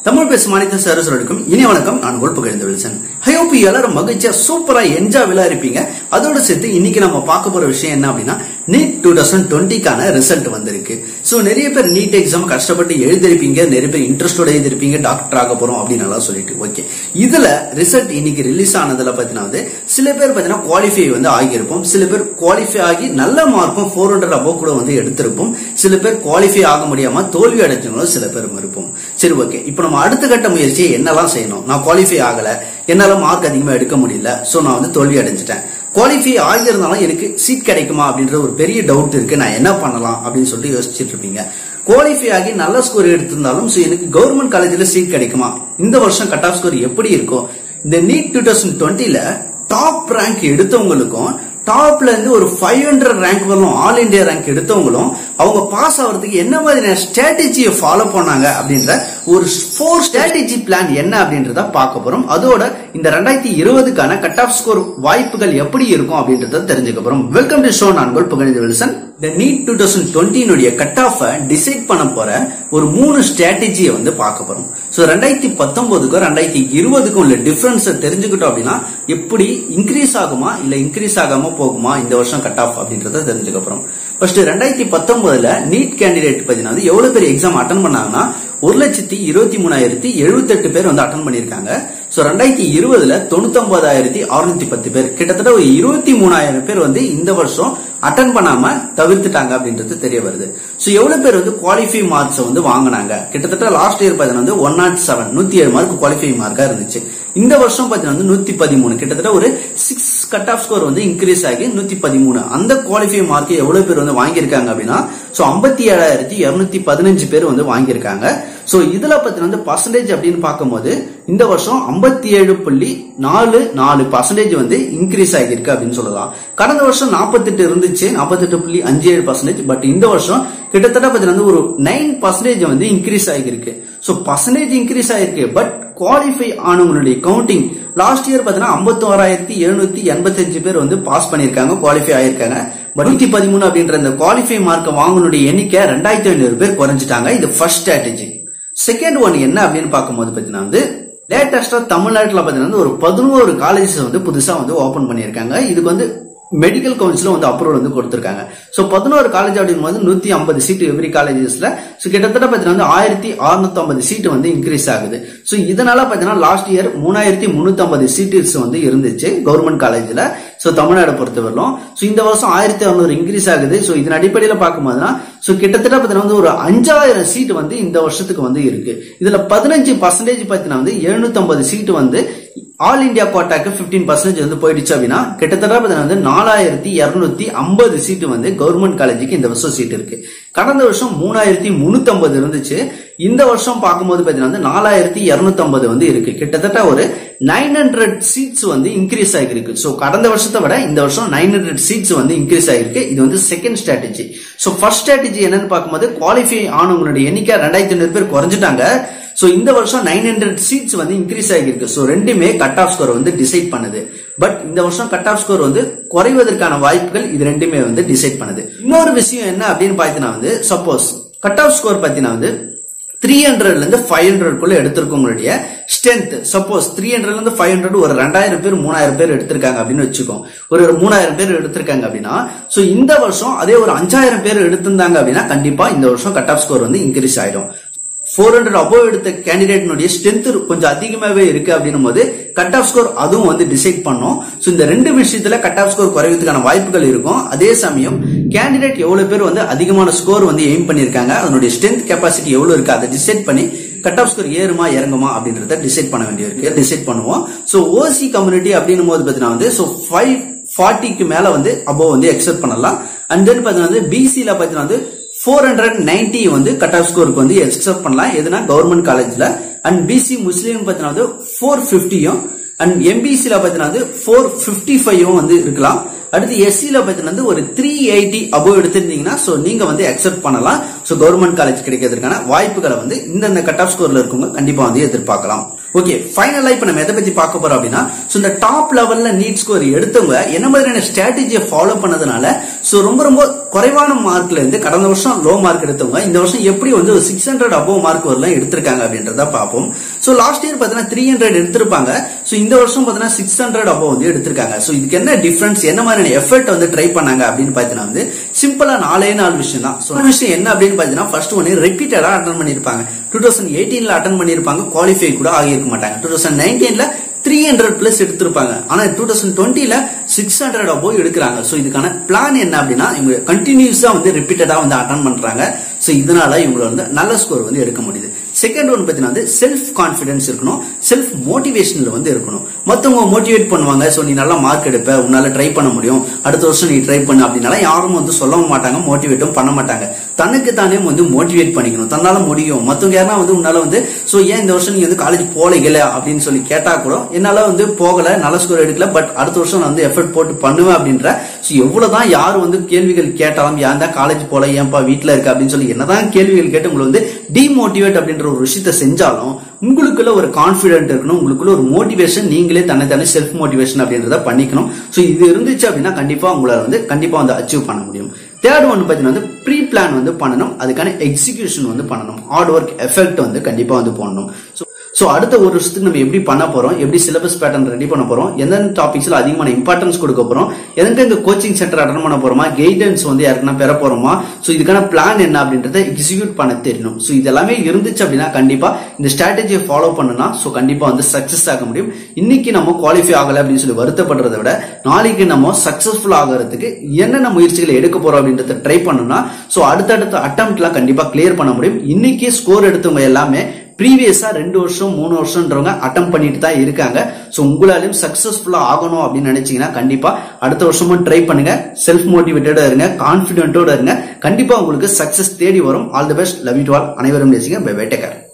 தமிழ் பேசும் அனைத்து சரசர்களுக்கும் இனி வணக்கம் நான் உங்கள் புகழ்ந்து வில்சன் ஹயோப் எல்லாரும் மகிழ்ச்சியா சூப்பரா என்ஜாய்விலா இருப்பீங்க அதோட சேர்த்து இன்னைக்கு நம்ம பார்க்க போற விஷயம் என்ன அப்படின்னா நீட் டூ தௌசண்ட் டுவெண்ட்டிக்கான ரிசல்ட் வந்திருக்கு சோ நிறைய பேர் நீட் எக்ஸாம் கஷ்டப்பட்டு எழுதிருப்பீங்க நிறைய பேர் இன்ட்ரெஸ்டோட எழுதிருப்பீங்க டாக்டர் ஆக போறோம் அப்படின்னு எல்லாம் சொல்லிட்டு ஓகே இதுல ரிசல்ட் இன்னைக்கு ரிலீஸ் ஆனதுல பாத்தீங்கன்னா வந்து சில பேர் பாத்தீங்கன்னா குவாலிஃபை வந்து ஆகியிருப்போம் சில பேர் குவாலிஃபை ஆகி நல்ல மார்க்கும் ஃபோர் ஹண்ட்ரட் அபோவ் கூட வந்து எடுத்திருப்போம் சில பேர் குவாலிஃபை ஆக முடியாம தோல்வி அடைஞ்சவங்களும் சில பேர் இருப்போம் சரி ஓகே இப்போ நம்ம அடுத்த கட்ட முயற்சியை என்னெல்லாம் செய்யணும் நான் குவாலிஃபை ஆகல என்னால மார்க் அதிகமா எடுக்க முடியல சோ நான் வந்து தோல்வி அடைஞ்சிட்டேன் குவாலிஃபை ஆகியிருந்தாலும் எனக்கு சீட் கிடைக்குமா அப்படின்ற ஒரு பெரிய டவுட் இருக்கு நான் என்ன பண்ணலாம் அப்படின்னு சொல்லிட்டு யோசிச்சுட்டு இருப்பீங்க குவாலிஃபை ஆகி நல்ல ஸ்கோர் எடுத்திருந்தாலும் so எனக்கு கவர்மெண்ட் காலேஜ்ல சீட் கிடைக்குமா இந்த வருஷம் கட் ஆஃப் ஸ்கோர் எப்படி இருக்கும் இந்த நீட் டூ தௌசண்ட் டுவெண்ட்டில டாப் ரேங்க் எடுத்தவங்களுக்கும் டாப்ல இருந்து ஒரு ஃபைவ் ஹண்ட்ரட் ரேங்க் வரணும் ஆல் இந்தியா ரேங்க் எடுத்தவங்களும் அவங்க பாஸ் ஆகிறதுக்கு என்ன மாதிரியான ஸ்ட்ராட்டஜியை ஃபாலோ பண்ணாங்க அப்படின்ற ஒரு ஃபோர் ஸ்ட்ராட்டஜி பிளான் என்ன அப்படின்றத பார்க்க போறோம் அதோட இந்த ரெண்டாயிரத்தி இருபதுக்கான கட் ஆஃப் ஸ்கோர் வாய்ப்புகள் எப்படி இருக்கும் அப்படின்றத தெரிஞ்சுக்க போறோம் வெல்கம் டு ஷோ நான் உங்கள் புகழ்ந்து வில்சன் இந்த நீட் டூ தௌசண்ட் டுவெண்ட்டினுடைய கட் ஆஃப் டிசைட் பண்ண போற ஒரு மூணு ஸ்ட்ராட்டஜியை வந்து பார்க்க போறோம் ஸோ ரெண்டாயிரத்தி பத்தொன்பதுக்கும் ரெண்டாயிரத்தி இருபதுக்கும் உள்ள டிஃபரன்ஸை தெரிஞ்சுக்கிட்டோம் அப்படின்னா எப்படி இன்க்ரீஸ் ஆகுமா இல்ல இன்க்ரீஸ் ஆகாம போகுமா இந்த வருஷம் கட் ஆஃப் அப்படின்றத தெரிஞ்சுக்க போறோம் ஃபர்ஸ்ட் ரெண்டாயிரத்தி பத்தொன்பதுல நீட் கேண்டிடேட் பார்த்தீங்கன்னா வந்து எவ்வளவு பேர் எக்ஸாம் அட்டன் பண்ணாங்கன்னா ஒரு லட்சத்தி இருபத்தி மூணாயிரத்தி எழுபத்தெட்டு பேர் வந்து அட்டன் பண்ணிருக்காங்க சோ ரெண்டாயிரத்தி இருபதுல தொண்ணூத்தொன்பதாயிரத்தி அறுநூத்தி பத்து பேர் கிட்டத்தட்ட ஒரு இருபத்தி மூணாயிரம் பேர் வந்து இந்த வருஷம் அட்டன் பண்ணாம தவிர்த்துட்டாங்க அப்படின்றது தெரிய வருது சோ எவ்வளவு பேர் வந்து குவாலிஃபை மார்க்ஸ் வந்து வாங்கினாங்க கிட்டத்தட்ட லாஸ்ட் இயர் பாத்தீங்கன்னா வந்து ஒன் நாட் செவன் நூத்தி ஏழு மார்க் குவாலிஃபை மார்க்கா இருந்துச்சு இந்த வருஷம் பாத்தீங்கன்னா வந்து நூத்தி பதிமூணு கிட்டத்தட்ட ஒரு சிக்ஸ் கட் ஆஃப் ஸ்கோர் வந்து இன்க்ரீஸ் ஆகி நூத்தி பதிமூணு அந்த குவாலிஃபை மார்க் எவ்வளவு பேர் வந்து வாங்கியிருக்காங்க அப்படின்னா சோ ஐம்பத்தி ஏழாயிரத்தி இருநூத்தி பதினஞ்சு பேர் வந்து வாங்கியிருக்காங்க சோ இதுல பாத்தீங்கன்னா வந்து பர்சன்டேஜ் அப்படின்னு பார்க்கும்போது இந்த வருஷம் ஐம்பத்தி ஏழு புள்ளி நாலு நாலு பர்சன்டேஜ் வந்து இன்க்ரீஸ் ஆகியிருக்கு அப்படின்னு சொல்லலாம் கடந்த வருஷம் நாற்பத்தெட்டு இருந்துச்சு நாற்பத்தெட்டு புள்ளி அஞ்சு ஏழு பர்சன்டேஜ் பட் இந்த வருஷம் கிட்டத்தட்ட பாத்தீங்கன்னா ஒரு நைன் பர்சன்டேஜ் வந்து இன்க்ரீஸ் ஆகியிருக்கு சோ பர்சன்டேஜ் இன்க்ரீஸ் ஆயிருக்கு பட் குவாலிஃபை ஆனவங்களுடைய கவுண்டிங் லாஸ்ட் இயர் பாத்தீங்கன்னா ஐம்பத்தோராயிரத்தி எழுநூத்தி எண்பத்தஞ்சு பேர் வந்து பாஸ் பண்ணிருக்காங்க குவாலிஃபை ஆயிருக்காங்க நூத்தி பதிமூணு அப்படின்ற இந்த குவாலிஃபை மார்க் வாங்கனுடைய எண்ணிக்கை ரெண்டாயிரத்தி ஐநூறு பேர் குறைஞ்சிட்டாங்க இது ஃபர்ஸ்ட் ஸ்ட்ராட்டஜி செகண்ட் ஒன் என்ன அப்படின்னு பார்க்கும்போது பாத்தீங்கன்னா வந்து லேட்டஸ்டா தமிழ்நாட்டில் பாத்தீங்கன்னா ஒரு பதினோரு காலேஜஸ் வந்து புதுசா வந்து ஓபன் பண்ணியிருக்காங்க இதுக்கு வந்து மெடிக்கல் கவுன்சிலும் வந்து அப்ரூவல் வந்து கொடுத்திருக்காங்க சோ பதினோரு காலேஜ் அப்படிங்கும் போது நூத்தி ஐம்பது சீட் எவ்ரி காலேஜஸ்ல சோ கிட்டத்தட்ட பாத்தீங்கன்னா வந்து ஆயிரத்தி அறுநூத்தி ஐம்பது சீட் வந்து இன்க்ரீஸ் ஆகுது சோ இதனால பாத்தீங்கன்னா லாஸ்ட் இயர் மூணாயிரத்தி முன்னூத்தி ஐம்பது சீட்ஸ் வந்து இருந்துச்சு கவர்மெண்ட் காலேஜ்ல சோ தமிழ்நாடு பொறுத்தவரையிலும் சோ இந்த வருஷம் ஆயிரத்தி அறுநூறு இன்க்ரீஸ் ஆகுது சோ இதன் அடிப்படையில பார்க்கும்போதுனா சோ கிட்டத்தட்ட பாத்தீங்கன்னா வந்து ஒரு அஞ்சாயிரம் சீட் வந்து இந்த வருஷத்துக்கு வந்து இருக்கு இதுல பதினஞ்சு பர்சன்டேஜ் பாத்தீங்கன்னா வந்து எழுநூத்தி ஐம்பது சீட் வந்து ஆல் இந்தியா கோட்டாக்கு பிப்டீன் பர்சன்டேஜ் வந்து போயிடுச்சு அப்படின்னா கிட்டத்தட்ட பாத்தீங்கன்னா வந்து நாலாயிரத்தி இருநூத்தி ஐம்பது சீட்டு வந்து கவர்மெண்ட் காலேஜுக்கு இந்த வருஷம் சீட் இருக்கு கடந்த வருஷம் மூணாயிரத்தி முன்னூத்தி ஐம்பது இருந்துச்சு இந்த வருஷம் பார்க்கும்போது பாத்தீங்கன்னா வந்து நாலாயிரத்தி இருநூத்தி ஐம்பது வந்து இருக்கு கிட்டத்தட்ட ஒரு நைன் ஹண்ட்ரட் சீட்ஸ் வந்து இன்க்ரீஸ் ஆகிருக்கு சோ கடந்த வருஷத்தை விட இந்த வருஷம் நைன் ஹண்ட்ரட் சீட்ஸ் வந்து இன்க்ரீஸ் ஆகிருக்கு இது வந்து second strategy so first strategy என்னன்னு பார்க்கும்போது குவாலிஃபை ஆனவங்களுடைய எண்ணிக்கை ரெண்டாயிரத்தி ஐநூறு பேர் குறைஞ்சிட்டாங்க சோ இந்த வருஷம் நைன் ஹண்ட்ரட் சீட்ஸ் வந்து இன்க்ரீஸ் ஆகிருக்கு சோ ரெண்டுமே கட் ஆஃப் ஸ்கோர் வந்து டிசைட் பண்ணுது பட் இந்த வருஷம் கட் ஆஃப் ஸ்கோர் வந்து குறைவதற்கான வாய்ப்புகள் இது ரெண்டுமே வந்து டிசைட் பண்ணுது இன்னொரு விஷயம் என்ன அப்படின்னு பார்த்தீங்கன்னா வந்து சப்போஸ் கட் ஆஃப் ஸ்கோர் பார்த்தீங்கன்னா வந்து த்ரீ ஹண்ட்ரட்ல இருந்து ஃபைவ் ஹண்ட்ரட்குள்ள எடுத்திருக்கவங்களுடைய ஸ்ட்ரென்த் சப்போஸ் த்ரீ ஹண்ட்ரட்ல இருந்து ஃபைவ் ஹண்ட்ரட் ஒரு ரெண்டாயிரம் பேர் மூணாயிரம் பேர் எடுத்திருக்காங்க அப்படின்னு வச்சுக்கோம் ஒரு மூணாயிரம் பேர் எடுத்திருக்காங்க அப்படின்னா சோ இந்த வருஷம் அதே ஒரு அஞ்சாயிரம் பேர் எடுத்திருந்தாங்க அப்படின்னா கண்டிப்பா இந்த வருஷம் கட் ஆஃப் ஸ்கோர் வந்து இன்க்ரீஸ் ஆயிடும் ஃபோர் ஹண்ட்ரட் அபோவ் எடுத்த கேண்டிடேட்னுடைய ஸ்ட்ரென்த் கொஞ்சம் அதிகமாவே இருக்கு அப்படின்னும் போது கட் ஆஃப் ஸ்கோர் அதுவும் வந்து டிசைட் பண்ணும் ஸோ இந்த ரெண்டு விஷயத்துல கட் ஆஃப் ஸ்கோர் குறைவதற்கான வாய்ப்புகள் இருக்கும் அதே சமயம் கேண்டிடேட் எவ்வளவு பேர் வந்து அதிகமான ஸ்கோர் வந்து எய்ம் பண்ணிருக்காங்க அதனுடைய ஸ்ட்ரென்த் கெப்பாசிட்டி எவ்வளவு இருக்கு அதை டிசைட் பண்ணி கட் ஆஃப் ஸ்கோர் ஏறுமா இறங்குமா அப்படின்றத டிசைட் பண்ண வேண்டியிருக்கு டிசைட் பண்ணுவோம் ஸோ ஓசி கம்யூனிட்டி அப்படின்னும் போது பார்த்தீங்கன்னா வந்து ஸோ ஃபைவ் ஃபார்ட்டிக்கு மேல வந்து அபோவ் வந்து எக்ஸெப்ட் பண்ணலாம் அண்ட் தென் பார்த்தீங்கன்னா வந்து பிசியில் பார்த்தீங்கன்னா வந்து ஃபோர் ஹண்ட்ரட் நைன்டி வந்து கட் ஆஃப் ஸ்கோருக்கு வந்து எக்ஸெப்ட் பண்ணலாம் எதுனா கவர்மெண்ட் காலேஜ்ல அண்ட் பிசி முஸ்லீம் பார்த்தீங்கன்னா வந்து ஃபோர் ஃபிஃப்டியும் அண்ட் எம்பிசியில் பார்த்தீங்கன்னா வந்து ஃபோர் ஃபிஃப்டி ஃபைவும் வந்து இருக்கலாம் அடுத்து எஸ்சியில் பார்த்தீங்கன்னா வந்து ஒரு த்ரீ எயிட்டி அபோவ் எடுத்திருந்தீங்கன்னா ஸோ நீங்க வந்து அக்செப்ட் பண்ணலாம் ஸோ கவர்மெண்ட் காலேஜ் கிடைக்கிறதுக்கான வாய்ப்புகளை வந்து இந்தந்த கட் ஆஃப் ஸ்கோர்ல இருக்கவங்க கண்டிப்பா வந்து எதிர்பார்க்கலாம் ஓகே ஃபைனலா இப்ப நம்ம எதை பத்தி பார்க்க போறோம் அப்படின்னா ஸோ இந்த டாப் லெவல்ல நீட் ஸ்கோர் எடுத்தவங்க என்ன மாதிரியான ஸ்ட்ராட்டஜியை ஃபாலோ பண்ணதுனால ஸோ ரொம்ப ரொம்ப குறைவான மார்க்ல இருந்து கடந்த வருஷம் லோ மார்க் எடுத்தவங்க இந்த வருஷம் எப்படி வந்து ஒரு சிக்ஸ் ஹண்ட்ரட் அபோவ் மார்க் வரலாம் எடுத்திருக்காங்க அப்படின்றத பார்ப்போம் சோ லாஸ்ட் இயர் பாத்தீங்கன்னா த்ரீ ஹண்ட்ரட் எடுத்திருப்பாங்க சோ இந்த வருஷம் பாத்தீங்கன்னா சிக்ஸ் ஹண்ட்ரட் அபோவ் வந்து எடுத்திருக்காங்க சோ இதுக்கு என்ன டிஃபரன்ஸ் என்ன மாதிரியான எஃபர்ட் வந்து ட்ரை பண்ணாங்க அப்படின்னு பாத்தீங்கன்னா வந்து சிம்பிளா நாலே நாலு விஷயம் தான் ஸோ விஷயம் என்ன அப்படின்னு பாத்தீங்கன்னா ஃபர்ஸ்ட் ஒன்று ரிப்பீட்டடா அட்டன் பண்ணிருப்பாங்க டூ தௌசண்ட் எயிட்டீன்ல அட்டன் பண்ணிருப்பாங்க குவாலிஃபை கூட ஆகியிருக்க மாட்டாங்க டூ தௌசண்ட் நைன்டீன்ல த்ரீ ஹண்ட்ரட் பிளஸ் எடுத்திருப்பாங்க ஆனா டூ தௌசண்ட் டுவெண்ட்டில சிக்ஸ் ஹண்ட்ரட் அபோவ் எடுக்கிறாங்க ஸோ இதுக்கான பிளான் என்ன அப்படின்னா இவங்க கண்டினியூஸா வந்து ரிப்பீட்டடா வந்து அட்டன் பண்றாங்க ஸோ இதனால இவங்க வந்து நல்ல ஸ்கோர் வந்து எடுக்க முடியுது செகண்ட் ஒன் பார்த்தீங்கன்னா வந்து செல்ஃப் கான்ஃபிடன்ஸ் இருக்கணும் செல்ஃப் மோட்டிவேஷன்ல வந்து இருக்கணும் மற்றவங்க மோட்டிவேட் பண்ணுவாங்க ஸோ நீ நல்லா மார்க் எடுப்ப உன்னால ட்ரை பண்ண முடியும் அடுத்த வருஷம் நீ ட்ரை பண்ணு அப்படின்னால யாரும் வந்து சொல்லவும் மாட்டாங்க மோட்டிவேட்டும் பண்ண மாட்டாங்க தனக்கு தானே வந்து மோட்டிவேட் பண்ணிக்கணும் தன்னால முடியும் மற்றவங்க யாரா வந்து உன்னால வந்து ஸோ ஏன் இந்த வருஷம் நீ வந்து காலேஜ் போகல அப்படின்னு சொல்லி கேட்டா கூட என்னால வந்து போகல நல்ல ஸ்கோர் எடுக்கல பட் அடுத்த வருஷம் நான் வந்து எஃபர்ட் போட்டு பண்ணுவேன் அப்படின்ற ஸோ எவ்வளவுதான் யார் வந்து கேள்விகள் கேட்டாலும் ஏன் தான் காலேஜ் போல ஏன்பா வீட்டில் இருக்க அப்படின்னு சொல்லி என்னதான் கேள்விகள் கேட்டு உங்களை வந்து டிமோட்டிவேட் அப்படின்ற ஒரு விஷயத்த செஞ்சாலும் உங்களுக்குள்ள ஒரு கான்பிடென்ட் இருக்கணும் உங்களுக்குள்ள ஒரு மோட்டிவேஷன் நீங்களே தன்னை தானே செல்ஃப் மோட்டிவேஷன் அப்படின்றத பண்ணிக்கணும் ஸோ இது இருந்துச்சு அப்படின்னா கண்டிப்பா உங்களால வந்து கண்டிப்பா வந்து அச்சீவ் பண்ண முடியும் தேர்ட் ஒன் பார்த்தீங்கன்னா வந்து ப்ரீ பிளான் வந்து பண்ணணும் அதுக்கான எக்ஸிகியூஷன் வந்து பண்ணணும் ஹார்ட் ஒர்க் எஃபெக்ட் வந்து கண்டிப்பா வந்து போடணும் ஸோ ஸோ அடுத்த ஒரு வருஷத்துக்கு நம்ம எப்படி பண்ண போறோம் எப்படி சிலபஸ் பேட்டர்ன் ரெடி பண்ண போறோம் எந்தெந்த டாபிக்ஸ்ல அதிகமான இம்பார்ட்டன்ஸ் கொடுக்க போறோம் எந்தெந்த கோச்சிங் சென்டர் அட்டன் பண்ண போறோமா கைடன்ஸ் வந்து யாருக்குன்னா பெற போறோமா ஸோ இதுக்கான பிளான் என்ன அப்படின்றத எக்ஸிக்யூட் பண்ண தெரியணும் ஸோ இதெல்லாமே இருந்துச்சு அப்படின்னா கண்டிப்பா இந்த ஸ்ட்ராட்டஜியை ஃபாலோ பண்ணுனா ஸோ கண்டிப்பா வந்து சக்சஸ் ஆக முடியும் இன்னைக்கு நம்ம குவாலிஃபை ஆகல அப்படின்னு சொல்லி வருத்தப்படுறதை விட நாளைக்கு நம்ம சக்சஸ்ஃபுல் ஆகிறதுக்கு என்னென்ன முயற்சிகளை எடுக்க போறோம் அப்படின்றத ட்ரை பண்ணோம்னா ஸோ அடுத்தடுத்த அட்டம்ப்ட்லாம் கண்டிப்பா கிளியர் பண்ண முடியும் இன்னைக்கு ஸ்கோர் எடுத்தவங்க எல்லாமே ப்ரீவியஸா ரெண்டு வருஷம் மூணு வருஷம்ன்றவங்க அட்டம் பண்ணிட்டு தான் இருக்காங்க ஸோ உங்களாலையும் சக்சஸ்ஃபுல்லா ஆகணும் அப்படின்னு நினைச்சீங்கன்னா கண்டிப்பா அடுத்த வருஷமும் ட்ரை பண்ணுங்க செல்ஃப் மோட்டிவேட்டடா இருங்க கான்பிடென்ட்டோட இருங்க கண்டிப்பா உங்களுக்கு சக்சஸ் தேடி வரும் all the best love you all அனைவரும் நேசிங்க பை பை டேக்கர்